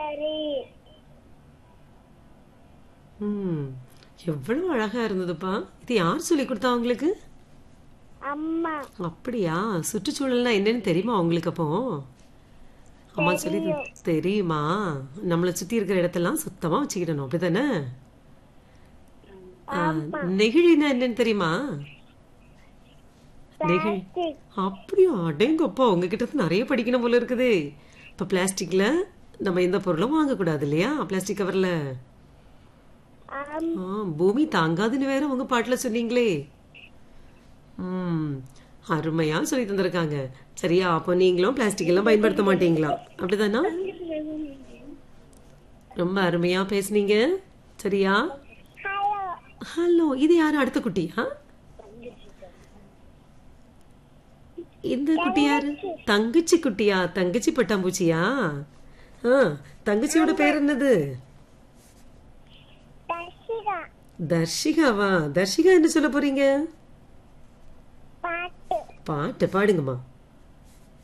சரி ம் எவ்வளவு அழகா இருந்ததுப்பா இது யார் சொல்லி கொடுத்தா உங்களுக்கு அம்மா அப்படியா சுற்றுச்சூழல்னா என்னன்னு தெரியுமா உங்களுக்கு அப்போ அம்மா சொல்லி தரு- தெரியுமா நம்மளை சுத்தி இருக்கிற இடத்தெல்லாம் சுத்தமா வச்சுக்கிடணும் அப்படிதானே ஆ, நெகிழினா என்னன்னு தெரியுமா நெகிழி பிளாஸ்டிக் அப்படியா அடேங்கப்பா உங்ககிட்ட இருந்து நிறைய படிக்கணும் போல இருக்குது இப்ப பிளாஸ்டிக்ல நம்ம எந்த பொருளும் வாங்கக்கூடாது இல்லையா பிளாஸ்டிக் கவர்ல ஆம் ஆ, பூமி தாங்காதுன்னு வேற உங்க பாட்டுல சொன்னீங்களே ம் அருமையா சொல்லி தந்திருக்காங்க சரியா அப்போ நீங்களும் பிளாஸ்டிக் எல்லாம் பயன்படுத்த மாட்டீங்களா அப்படிதானா ரொம்ப அருமையா பேசுனீங்க சரியா ஹலோ ஹலோ இது யாரு அடுத்த குட்டியா இந்த குட்டி யாரு தங்கச்சி குட்டியா தங்கச்சி பட்டாம்பூச்சியா ஆ தங்கச்சியோட பேர் என்னது தர்ஷிகா தர்ஷிகாவா தர்ஷிகா என்ன சொல்ல போறீங்க பாட்டு பாட்டு பாடுங்கம்மா